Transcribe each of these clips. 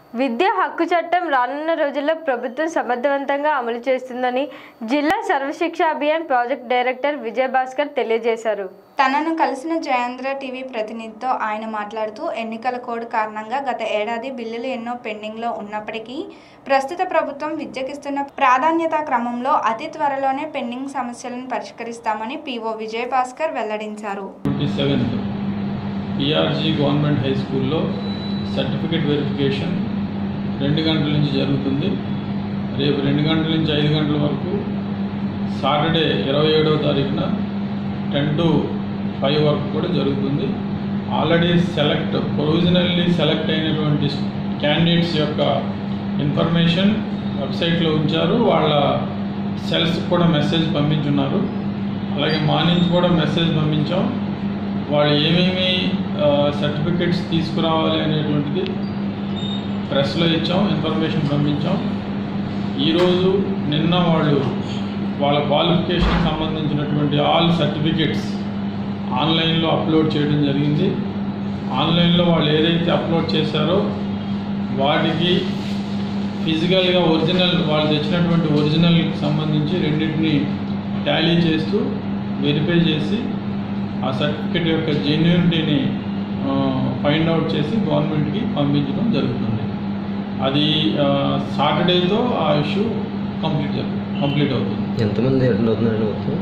విద్యా హక్కు చట్టం రానున్న రోజుల్లో ప్రభుత్వం సమర్థవంతంగా అమలు చేస్తుందని జిల్లా సర్వశిక్ష అభియాన్ ప్రాజెక్ట్ డైరెక్టర్ విజయభాస్కర్ తెలియజేశారు తనను కలిసిన జయేంద్ర టీవీ ప్రతినిధితో ఆయన మాట్లాడుతూ ఎన్నికల కోడ్ కారణంగా గత ఏడాది బిల్లులు ఎన్నో పెండింగ్లో ఉన్నప్పటికీ ప్రస్తుత ప్రభుత్వం విద్యకిస్తున్న ప్రాధాన్యత క్రమంలో అతి త్వరలోనే పెండింగ్ సమస్యలను పరిష్కరిస్తామని పీఓ విజయభాస్కర్ వెల్లడించారు twenty seventh PRG government high స్కూల్లో సర్టిఫికేట్ వెరిఫికేషన్ రెండు గంటల నుంచి జరుగుతుంది రేపు రెండు గంటల నుంచి ఐదు గంటల వరకు సాటర్డే ఇరవై ఏడవ తారీఖున టెన్ టు ఫైవ్ వరకు కూడా జరుగుతుంది ఆల్రెడీ సెలెక్ట్ ప్రొవిజనల్లీ సెలెక్ట్ అయినటువంటి క్యాండిడేట్స్ యొక్క ఇన్ఫర్మేషన్ వెబ్సైట్లో ఉంచారు వాళ్ళ సెల్స్ కూడా మెసేజ్ పంపించున్నారు అలాగే మా నుంచి కూడా మెసేజ్ పంపించాం వాళ్ళు ఏమేమి సర్టిఫికెట్స్ తీసుకురావాలి అనేటువంటిది ప్రెస్లో ఇచ్చాం ఇన్ఫర్మేషన్ పంపించాం ఈరోజు నిన్న వాళ్ళు వాళ్ళ క్వాలిఫికేషన్ సంబంధించినటువంటి ఆల్ సర్టిఫికెట్స్ ఆన్లైన్లో అప్లోడ్ చేయడం జరిగింది ఆన్లైన్లో వాళ్ళు ఏదైతే అప్లోడ్ చేశారో వాటికి ఫిజికల్గా ఒరిజినల్ వాళ్ళు తెచ్చినటువంటి ఒరిజినల్కి సంబంధించి రెండింటిని టాలీ చేస్తూ వెరిఫై చేసి ఆ సర్టిఫికెట్ యొక్క జెన్యూనిటీని ఫైండ్ అవుట్ చేసి గవర్నమెంట్కి పంపించడం జరుగుతుంది అది సాటర్డేతో ఆ ఇష్యూ కంప్లీట్ కంప్లీట్ అవుతుంది ఎంతమంది అటెండ్ అవుతున్నారండి మొత్తం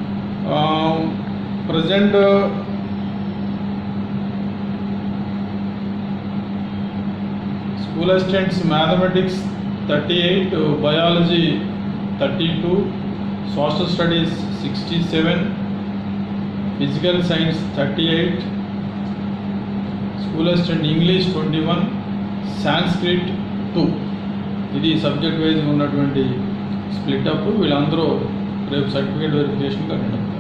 present school assistants mathematics thirty eight biology thirty two social studies sixty seven physical science thirty eight school assistant English twenty one Sanskrit two ఇది సబ్జెక్ట్ వైజ్ ఉన్నటువంటి స్ప్లిట్ అప్ వీళ్ళందరూ రేపు certificate వెరిఫికేషన్కి attend అవుతారు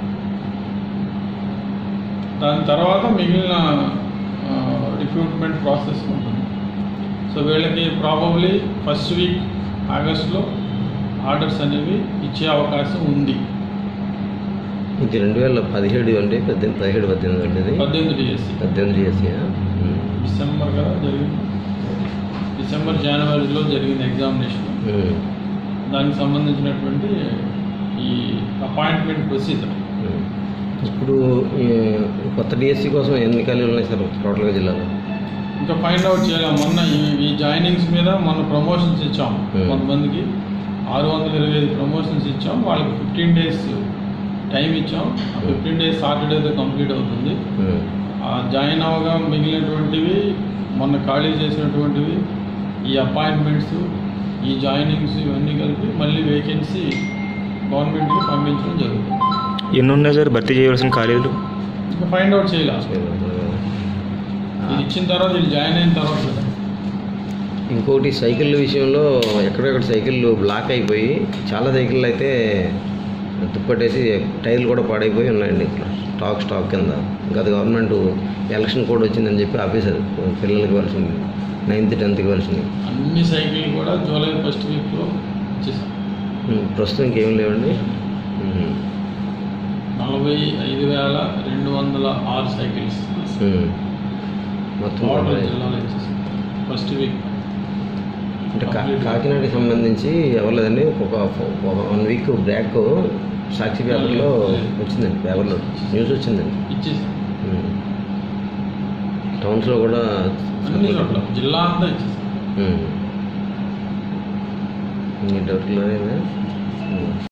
దాని తర్వాత మిగిలిన రిక్రూట్మెంట్ ప్రాసెస్ ఉంటుంది సో వీళ్ళకి ప్రాబబ్లీ ఫస్ట్ వీక్ ఆగస్ట్లో ఆర్డర్స్ అనేవి ఇచ్చే అవకాశం ఉంది ఇది రెండు వేల పదిహేడు అండి పద్దెనిమిది పదిహేడు పద్దెనిమిది అండి ఇది పద్దెనిమిది డిఎస్సి పద్దెనిమిది చేసి డిసెంబర్ కదా జరిగింది డిసెంబర్ జనవరిలో జరిగింది ఎగ్జామినేషన్ దానికి సంబంధించినటువంటి ఈ అపాయింట్మెంట్ ప్రొసీజర్ ఇప్పుడు ఈ కొత్త డిఎస్సి కోసం ఎన్ని ఖాళీలు ఉన్నాయి సార్ టోటల్గా జిల్లాలో ఇంకా ఫైండ్ అవుట్ చేయాలి మొన్న ఈ ఈ జాయినింగ్స్ మీద మొన్న ప్రమోషన్స్ ఇచ్చాం Hmm. కొంతమందికి ఆరు వందల ఇరవై ఐదు ప్రమోషన్స్ ఇచ్చాం వాళ్ళకి ఫిఫ్టీన్ డేస్ టైం ఇచ్చాం ఆ ఫిఫ్టీన్ డేస్ సాటర్డేతో కంప్లీట్ అవుతుంది ఉమ్. ఆ జాయిన్ అవగా మిగిలినటువంటివి మొన్న ఖాళీ చేసినటువంటివి ఈ అపాయింట్మెంట్స్ ఈ జాయినింగ్స్ ఇవన్నీ కలిపి మళ్ళీ వేకెన్సీ గవర్నమెంట్కి పంపించడం జరుగుతుంది ఎన్ని ఉన్నాయి సార్ భర్తీ చేయవలసిన ఖాళీలు ఇంకా ఫైండ్ అవుట్ చేయాలి ఇది ఇచ్చిన తర్వాత వీళ్ళు జాయిన్ అయిన తర్వాత కదా. ఇంకోటి సైకిళ్ళ విషయంలో ఎక్కడెక్కడ సైకిళ్ళు బ్లాక్ అయిపోయి చాలా సైకిళ్ళు అయితే తుప్పట్టేసి టైర్లు కూడా పాడైపోయి ఉన్నాయండి ఇట్లా స్టాక్ స్టాక్ కింద గత గవర్నమెంట్ ఎలక్షన్ కోడ్ వచ్చిందని చెప్పి ఆపేశారు పిల్లలకి ఇవ్వాల్సింది నైన్త్ టెన్త్కి ఇవ్వాల్సింది అన్ని సైకిల్ కూడా జూలై ఫస్ట్ వీక్లో ఇచ్చేసాం ఉమ్, ప్రస్తుతం ఇంకేం లేవండి ఉమ్, నలభై ఐదు వేల రెండు వందల ఆరు సైకిల్స్ ఉమ్. మొత్తం టోటల్ నలభై. జిల్లాలో ఇచ్చేసాం ఫస్ట్ వీక్ అంటే కా కాకినాడకి సంబంధించి ఎవరిలేదండి ఒక ఒక వన్ వీక్ బ్యాక్ సాక్షి పేపర్లో వచ్చిందండి పేపర్లో న్యూస్ వచ్చిందండి ఇచ్చేసాం ఉమ్. టౌన్స్లో కూడా అన్ని చోట్ల జిల్లా అంతా ఇచ్చేసాం ఉమ్. ఈ డౌట్లు